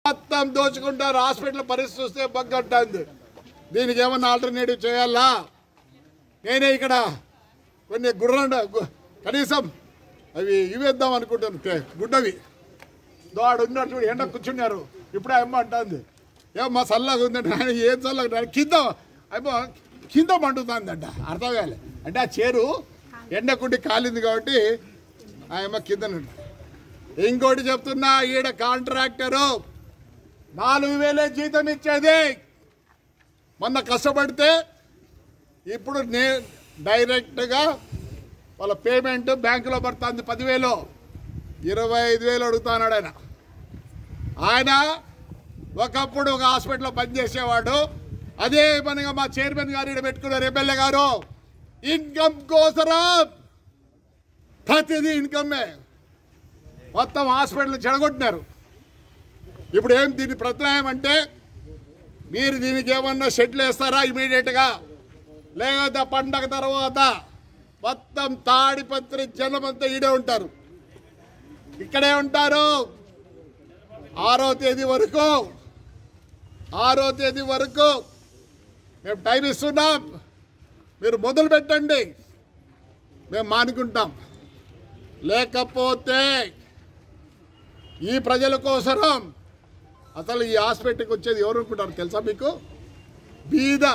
మొత్తం దోచుకుంటారు హాస్పిటల్ పరిస్థితి చూస్తే బగ్గంటుంది దీనికి ఏమన్నా ఆల్టర్నేటివ్ చేయాలా నేనే ఇక్కడ కొన్ని గుర్రం గు- కనీసం అవి ఇవేద్దాం అనుకుంటాను కే- గుడ్డవి దోడు ఉన్నట్టు చూడు ఎండ కూర్చున్నారు ఇప్పుడే అమ్మ అంటుంది ఏమమ్మా చల్లగా ఉందంటే ఆయన ఏం చల్లగా ఉంది? కింద అమ్మ కింద మండుతుందంట అర్థం కాలే అంటే ఆ చేరు ఎండకుండి కాలింది కాబట్టి ఆ అమ్మ కింద ఇంకోటి చెప్తున్నా ఈడ కాంట్రాక్టరు నాలుగు వేలే జీతం ఇచ్చేది మొన్న కష్టపడితే ఇప్పుడు నే డైరెక్ట్గా వాళ్ళ పేమెంట్ బ్యాంకులో పడుతుంది పదివేలు ఇరవై ఐదు వేలు అడుగుతున్నాడు ఆయన ఆయన ఒకప్పుడు ఒక హాస్పిటల్లో పనిచేసేవాడు అదే పనిగా మా చైర్మన్ గారు ఇక్కడ పెట్టుకున్నారు ఎమ్మెల్యే గారు ఇన్కమ్ కోసరం ప్రతిదీ ఇన్కమే మొత్తం హాస్పిటల్ చెడగొట్టినారు ఇప్పుడు ఏం దీని ప్రత్యాయం అంటే మీరు దీనికి ఏమన్నా షెడ్లు వేస్తారా ఇమీడియట్గా లేకపోతే పండగ తర్వాత మొత్తం తాడిపత్రి జనమంతా ఈడే ఉంటారు ఇక్కడే ఉంటారు ఆరో తేదీ వరకు ఆరో తేదీ వరకు మేము టైం ఇస్తున్నాం మీరు మొదలు పెట్టండి మేము మానుకుంటాం లేకపోతే ఈ ప్రజల కోసరం అసలు ఈ హాస్పిటల్కి వచ్చేది ఎవరు అనుకుంటారు తెలుసా మీకు బీద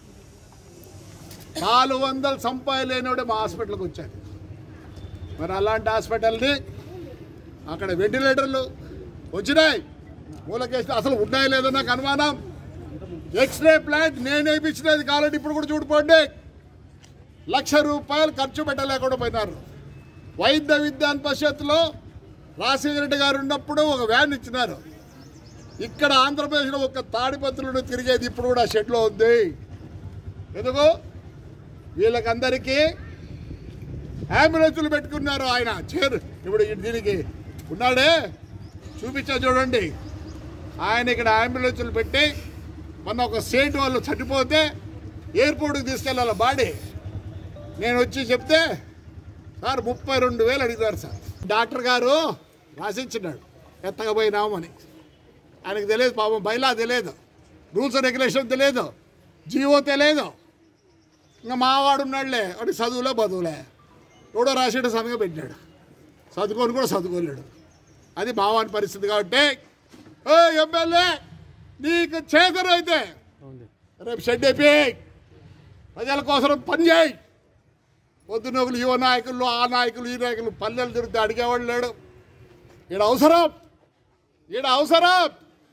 నాలుగు వందల సంపాదలేనివాడే మా హాస్పిటల్కి వచ్చాడు మరి అలాంటి హాస్పిటల్ని అక్కడ వెంటిలేటర్లు వచ్చినాయి మూలకేసి అసలు ఉన్నాయో లేదో నాకు అనుమానం ఎక్స్రే ప్లాంట్ నేను వేయించినది కావాలంటే ఇప్పుడు కూడా చూడిపోండి లక్ష రూపాయలు ఖర్చు పెట్టలేకుండా పోయినారు వైద్య విజ్ఞాన పరిషత్తులో రాజశేఖర రెడ్డి గారు ఉన్నప్పుడు ఒక వ్యాన్ ఇచ్చినారు ఇక్కడ ఆంధ్రప్రదేశ్లో ఒక తాడిపత్రులను తిరిగేది ఇప్పుడు కూడా షెడ్లో ఉంది ఎందుకు వీళ్ళకందరికీ అంబులెన్సులు పెట్టుకున్నారు ఆయన చేరు ఇప్పుడు ఈ- దీనికి ఉన్నాడే చూపించా చూడండి ఆయన ఇక్కడ అంబులెన్సులు పెట్టి మొన్న ఒక స్టేట్ వాళ్ళు చనిపోతే ఎయిర్పోర్ట్కి తీసుకెళ్ళాలి బాడీ నేను వచ్చి చెప్తే సార్ ముప్పై రెండు వేలు అడిగారు సార్ డాక్టర్ గారు రాసిచ్చినాడు ఎత్తకపోయినామని ఆయనకు తెలియదు పాపం బయలా తెలియదు రూల్స్ అండ్ రెగ్యులేషన్ తెలియదు జీవో తెలియదు ఇంకా మావాడు ఉన్నాడులే వాడి చదువులే బదువులే ఎవడో రాసాడు సంతకం పెట్టాడు చదువుకొని కూడా చదువుకోలేడు అది మావాని పరిస్థితి కాబట్టి ఓ ఎమ్మెల్యే నీకు చేతరు అయితే రేపు షెడ్ అయిపోయి ప్రజల కోసం పని చేయి పొద్దునొకలు యువ నాయకులు ఆ నాయకులు ఈ నాయకులు పల్లెలు తిరిగితే అడిగేవాడు లేడు ఈడ అవసరం ఈడ అవసరం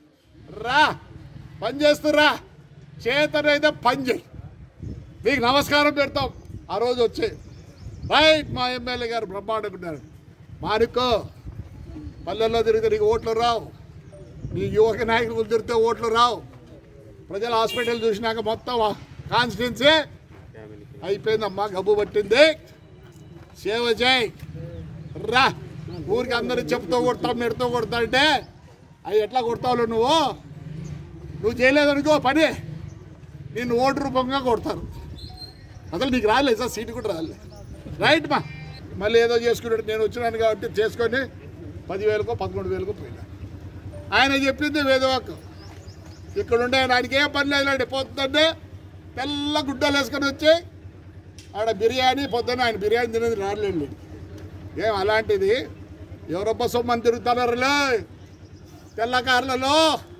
రా పని చేస్తురా చేతనైతే పని చేయి మీకు నమస్కారం పెడతాం ఆ రోజు వచ్చి రైట్ మా ఎమ్మెల్యే గారు బ్రహ్మాండుకున్నారు మానుకో పల్లెల్లో తిరిగితే నీకు ఓట్లు రావు నీ యువక నాయకులు తిరిగితే ఓట్లు రావు ప్రజల హాస్పిటల్ చూసినాక మొత్తం కాన్స్టిట్యున్సీ అయిపోయిందమ్మా గబ్బు పట్టింది సేవ చేయి రా ఊరికి అందరూ చెప్తూ కొడతాం నెడుతూ కొడతా అంటే అవి ఎట్లా కొడతావు నువ్వు నువ్వు చేయలేదనుకో పని నిన్ను ఓటు రూపంగా కొడతారు అసలు నీకు రాలేదు సార్ సీటు కూడా రాలే రైట్ మా మళ్ళీ ఏదో చేసుకున్నాడు నేను వచ్చినాను కాబట్టి చేసుకొని పదివేలకో పదకొండు వేలకో పోయినా ఆయన చెప్పింది వేదవాక్ ఇక్కడ ఉండే ఆయనకి ఏం పని లేదు పోతుందంటే తెల్ల గుడ్డలు వేసుకొని వచ్చి ఆడ బిర్యానీ పొద్దున్న ఆయన బిర్యానీ తినేది రాలేండి ఏం అలాంటిది ఎవరొబ్బ సొమ్మని తిరుగుతున్నారులే తెల్ల కార్లలో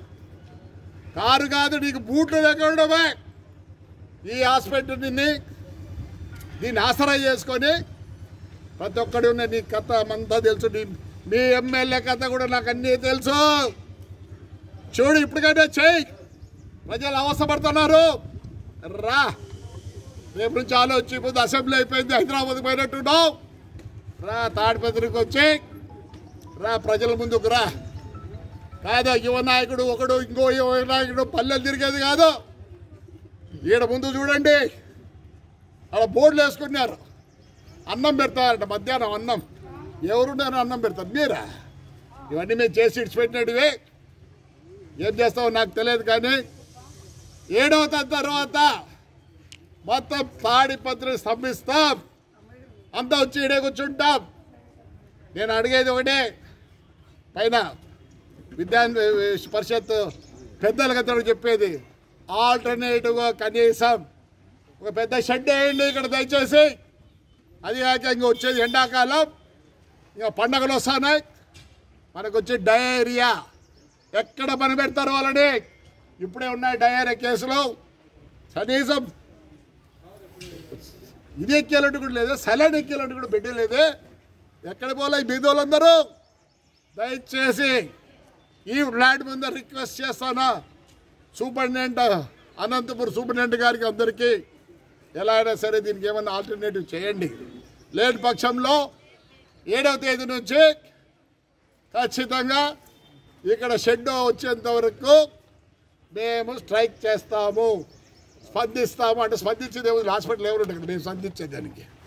కారు కాదు నీకు బూట్లు లేకుండా ఈ హాస్పిటల్ని దీన్ని ఆసరా చేసుకొని ప్రతి ఒక్కడి ఉన్న నీ కథ అంతా తెలుసు నీ మీ ఎమ్మెల్యే కథ కూడా నాకు అన్నీ తెలుసు చూడు ఇప్పటికైనా చేయి ప్రజలు అవసరపడుతున్నారు రా రేపు నుంచి ఆలోచి ఇప్పుడు అసెంబ్లీ అయిపోయింది హైదరాబాద్ పోయినట్టున్నావు రా తాడిపత్రికి వచ్చి రా ప్రజల ముందుకు రా కాదు యువ నాయకుడు ఒకడు ఇంకో యువ నాయకుడు పల్లెలు తిరిగేది కాదు ఈడ ముందు చూడండి అక్కడ బోర్డులు వేసుకున్నారు అన్నం పెడతారట మధ్యాహ్నం అన్నం ఎవరున్నారు అన్నం పెడతారు మీరా ఇవన్నీ మేము చేసి ఇడిచిపెట్టినట్టువే ఏం చేస్తావో నాకు తెలియదు కానీ ఏడవ తేదీ తర్వాత మొత్తం తాడిపత్రి స్తంభిస్తాం అంతా వచ్చి ఈడే కూర్చుంటాం నేను అడిగేది ఒకటే పైన విద్యా పరిషత్ పెద్దలకు అందరూ చెప్పేది ఆల్టర్నేటివ్గా కనీసం ఒక పెద్ద షెడ్ వేయండి ఇక్కడ దయచేసి అది కాక ఇంక వచ్చేది ఎండాకాలం ఇంకా పండగలు వస్తున్నాయి మనకు వచ్చే డయేరియా ఎక్కడ పని పెడతారు వాళ్ళని ఇప్పుడే ఉన్నాయి డయేరియా కేసులు కనీసం ఇది ఎక్కేలాంటి కూడా లేదు సలైన్ ఎక్కేలాంటి కూడా పెట్టలేదు ఎక్కడ పోలే ఈ బీదోళ్ళందరూ దయచేసి ఈ ల్యాండ్ ముందర రిక్వెస్ట్ చేస్తానా సూపరింటెండెంట్ అనంతపురం సూపరింటెండెంట్ గారికి అందరికీ ఎలా అయినా సరే దీనికి ఏమైనా ఆల్టర్నేటివ్ చేయండి లేని పక్షంలో ఏడవ తేదీ నుంచి ఖచ్చితంగా ఇక్కడ షెడ్ వచ్చేంత వరకు మేము స్ట్రైక్ చేస్తాము స్పందిస్తాము అంటే స్పందించేది ఎవరు హాస్పిటల్ ఎవరు ఉంటుంది మేము స్పందించేదానికి